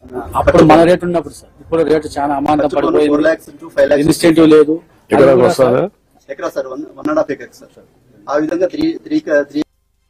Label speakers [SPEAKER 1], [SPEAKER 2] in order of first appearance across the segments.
[SPEAKER 1] అప్పుడు మన రేట్ ఉన్నప్పుడు సార్ ఇప్పుడు రేటు చాలా అమాంతం
[SPEAKER 2] ఫోర్
[SPEAKER 1] పడిపోయింది
[SPEAKER 2] lakhs to five lakhs
[SPEAKER 1] incentive లేదు
[SPEAKER 3] ఎకరాకు
[SPEAKER 1] అది కూడా
[SPEAKER 3] వస్తుందా
[SPEAKER 1] సార్
[SPEAKER 2] ఎకరా sir one one and half acre sir ఆ విధంగా three three three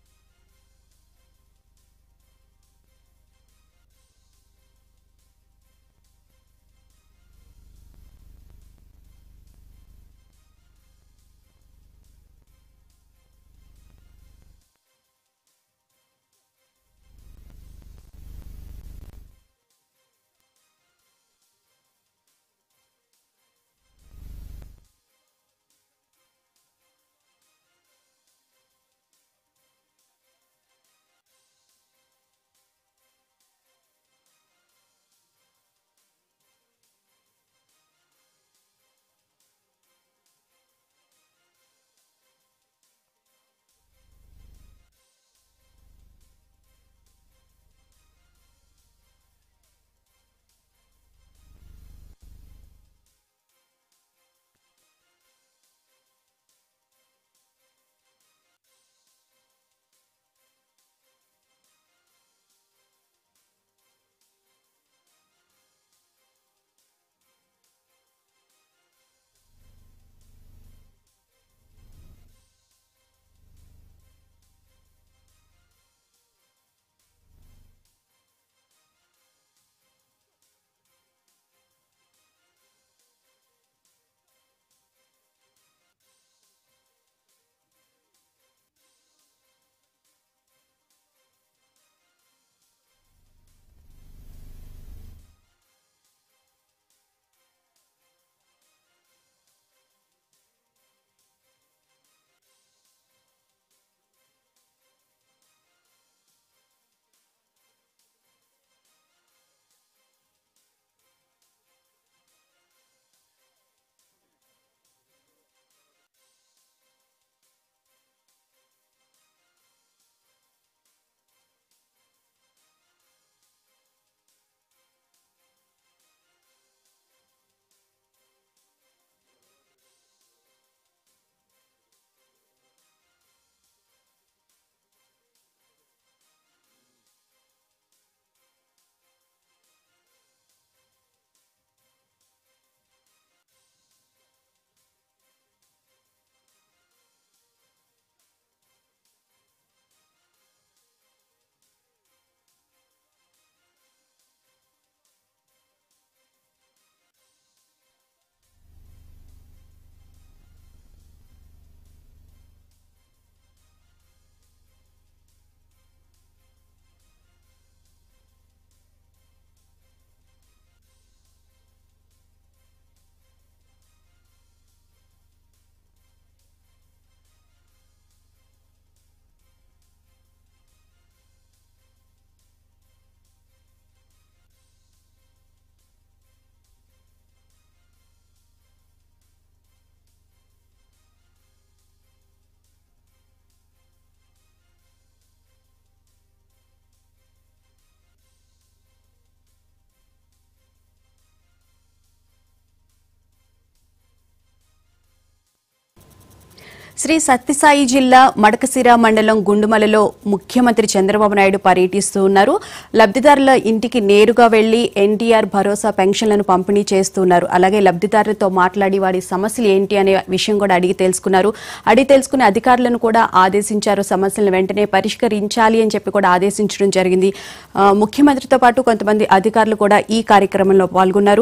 [SPEAKER 4] Sri Satyasai జిల్లా మడకసిర మండలం గుండుమలలో ముఖ్యమంత్రి చంద్రబాబు నాయుడు పర్యటిస్తూ ఉన్నారు లబ్ధిదారుల ఇంటికి నేరుగా వెళ్లి ఎన్టీఆర్ భరోసా పెన్షన్లను పంపిణీ చేస్తున్నారు అలాగే లబ్ధిదారులతో మాట్లాడి వారి సమస్యలు ఏంటి అనే విషయం కూడా అడిగి తెలుసుకున్నారు అడిగి తెలుసుకునే అధికారులను కూడా ఆదేశించారు సమస్యలను వెంటనే పరిష్కరించాలి అని చెప్పి కూడా ఆదేశించడం జరిగింది ఆ, ముఖ్యమంత్రితో పాటు కొంతమంది అధికారులు కూడా ఈ కార్యక్రమంలో పాల్గొన్నారు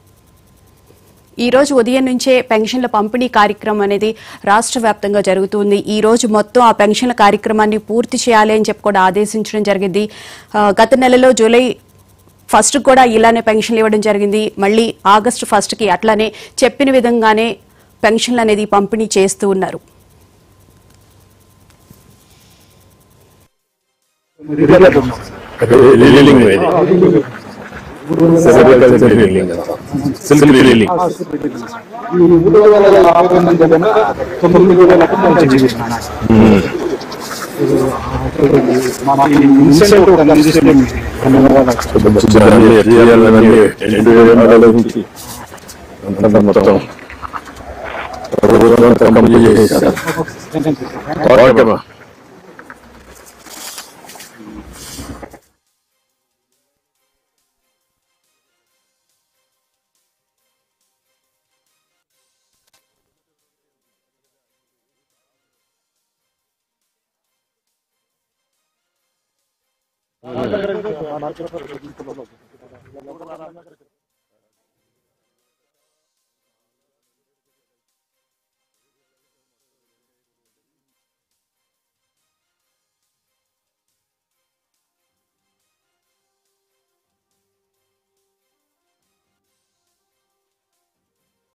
[SPEAKER 4] ఈ రోజు ఉదయం నుంచే పెన్షన్ల పంపిణీ కార్యక్రమం అనేది రాష్ట్ర వ్యాప్తంగా జరుగుతుంది ఈ రోజు మొత్తం ఆ పెన్షన్ల కార్యక్రమాన్ని పూర్తి చేయాలి అని చెప్పి కూడా ఆదేశించడం జరిగింది ఆ, గత నెలలో జూలై ఫస్ట్ కూడా ఇలానే పెన్షన్లు ఇవ్వడం జరిగింది మళ్ళీ ఆగస్టు ఫస్ట్ కి అట్లానే చెప్పిన విధంగానే పెన్షన్లు అనేది పంపిణీ చేస్తూ ఉన్నారు
[SPEAKER 3] రీలింగ్ ఇది సెరిబ్రల్ రీలింగ్ సిల్క్ రీలింగ్
[SPEAKER 5] ఈ మూడు వేల యాభై మంది కన్నా తొమ్మిది వేలకు మనం చేసినాం. మన ఈ ఇన్సెంటివ్ కన్నా సిస్టమ్
[SPEAKER 3] రెండు వేల నెలల నుంచి అంతా మొత్తం ప్రభుత్వం కంపెనీ చేశారు ఓకేమా
[SPEAKER 5] ఆ దగ్గర ఆ మార్కెట్ లో